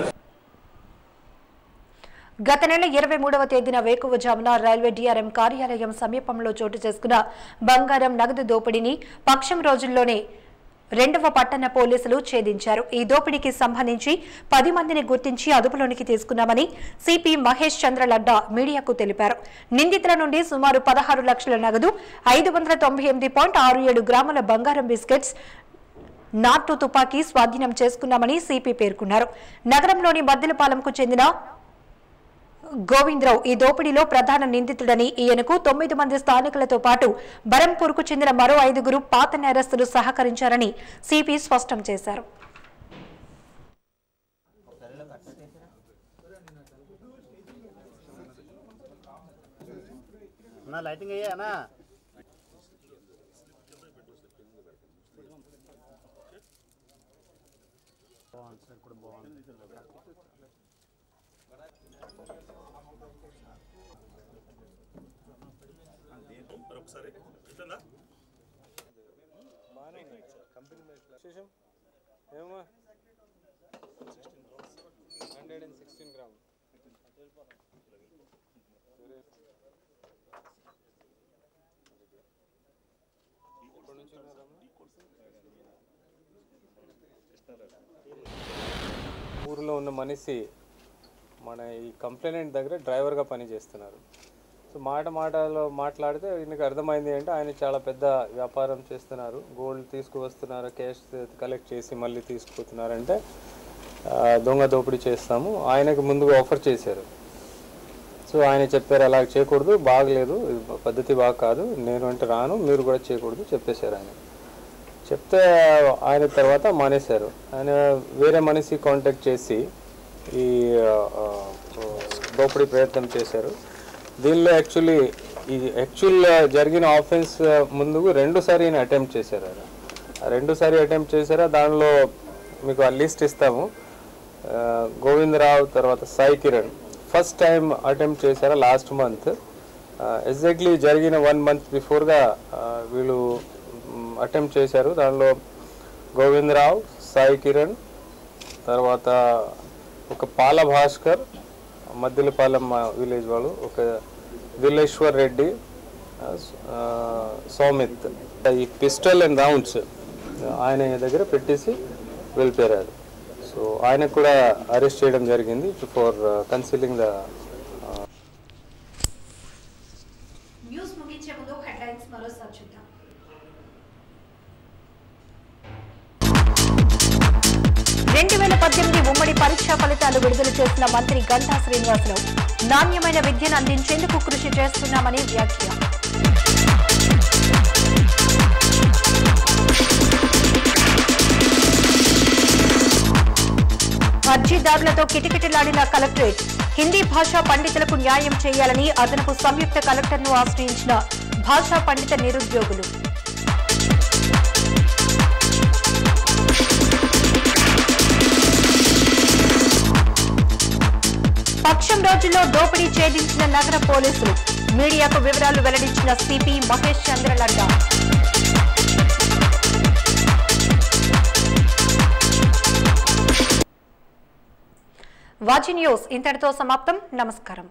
గత నెల ఇరవై మూడవ తేదీన వేకువజామున రైల్వే డిఆర్ఎం కార్యాలయం సమీపంలో చోటు చేసుకున్న బంగారం నగదు దోపిడీని పక్షం రోజుల్లోనే రెండవ పట్టణ పోలీసులు ఛేదించారు ఈ దోపిడీకి సంబంధించి పది మందిని గుర్తించి అదుపులోనికి తీసుకున్నామని సిపి మహేష్ చంద్ర లడ్డా మీడియాకు తెలిపారు నిందితుల నుండి సుమారు పదహారు లక్షల నగదు ఐదు వందల తొంభై ఎనిమిది పాయింట్ ఆరు ఏడు గ్రాముల బంగారం బిస్కెట్స్ నాటు తుపాకీ స్వాధీనం చేసుకున్నామని సిపి పేర్కొన్నారు నగరంలోని మద్దెలపాలెంకు చెందిన గోవిందరావు ఈ దోపిడీలో ప్రధాన నిందితుడని ఈయనకు తొమ్మిది మంది స్థానికులతో పాటు బరంపూర్కు చెందిన మరో ఐదుగురు పాత నేరస్తులు సహకరించారని సిపి స్పష్టం చేశారు
అన్నా లైటింగ్ అయ్యా అన్నా బాగుంది సార్ కూడా బాగుంది
ఒకసారి
ఏమో హండ్రెడ్ అండ్ సిక్స్టీన్ గ్రామ్ ఎప్పటి నుంచి ఊరిలో ఉన్న మనిషి మన ఈ కంప్లైనెంట్ దగ్గర డ్రైవర్గా పనిచేస్తున్నారు సో మాట మాటలో మాట్లాడితే ఈయనకు అర్థమైంది అంటే ఆయన చాలా పెద్ద వ్యాపారం చేస్తున్నారు గోల్డ్ తీసుకువస్తున్నారు క్యాష్ కలెక్ట్ చేసి మళ్ళీ తీసుకుపోతున్నారంటే ఆ, దొంగ దోపిడీ చేస్తాము ఆయనకు ముందుగా ఆఫర్ చేశారు సో ఆయన చెప్పారు అలా చేయకూడదు బాగలేదు ఇది పద్ధతి బాగా కాదు నేను అంటే రాను మీరు కూడా చేయకూడదు చెప్పేశారు ఆయన చెప్తే ఆయన తర్వాత మానేశారు ఆయన వేరే మనిషి కాంటాక్ట్ చేసి ఈ ఆ, ఆ, దోపిడీ ప్రయత్నం చేశారు దీనిలో యాక్చువల్లీ ఈ యాక్చువల్ జరిగిన ఆఫెన్స్ ముందుకు రెండుసారి ఈయన అటెంప్ట్ చేశారు ఆయన ఆ రెండుసారి అటెంప్ట్ చేశారా దానిలో మీకు ఆ లిస్ట్ ఇస్తాము ఆ, గోవిందరావు తర్వాత Sai Kiran first time attempt చేశారా లాస్ట్ మంత్ ఎగ్జాక్ట్లీ జరిగిన వన్ మంత్ బిఫోర్గా వీళ్ళు అటెంప్ట్ చేశారు దానిలో గోవిందరావు సాయి కిరణ్ తర్వాత ఒక పాల భాస్కర్ మద్దిలపాలెం విలేజ్ వాళ్ళు ఒక విలేశ్వర్ రెడ్డి ఆ, ఆ, సౌమిత్ ఈ పిస్టల్ అండ్ రౌండ్స్ ఆయన దగ్గర పెట్టేసి వెళ్ళిపోయారు అది సో ఆయన కూడా అరెస్ట్ చేయడం జరిగింది ఫర్ కన్సిలింగ్ ద
న్యూస్ ముగించే ముందు హెడ్లైన్స్ మరోసారి చూద్దాం రెండు వేల పద్దెనిమిది ఉమ్మడి పరీక్షా ఫలితాలు విడుదల చేసిన మంత్రి గంటా శ్రీనివాసరావు నాణ్యమైన విద్యను అందించేందుకు కృషి చేస్తున్నామని వ్యాఖ్య అర్జీదారులతో కిటకిటలాడిన కలెక్టరేట్ హిందీ భాషా పండితులకు న్యాయం చేయాలని అదనపు సంయుక్త కలెక్టర్ను ఆశ్రయించిన భాషా పండిత నిరుద్యోగులు పక్షం రోజుల్లో దోపిడీ ఛేదించిన నగర పోలీసులు మీడియాకు వివరాలు వెల్లడించిన సిపి మహేష్ చంద్రలండ వాచి న్యూస్ ఇంతటితో సమాప్తం నమస్కారం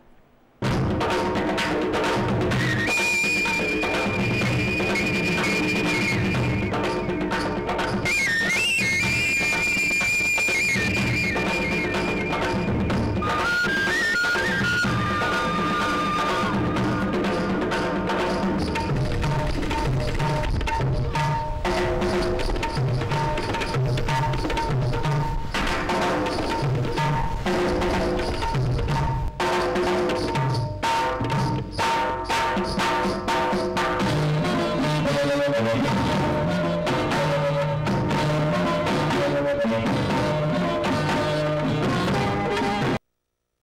Thank you.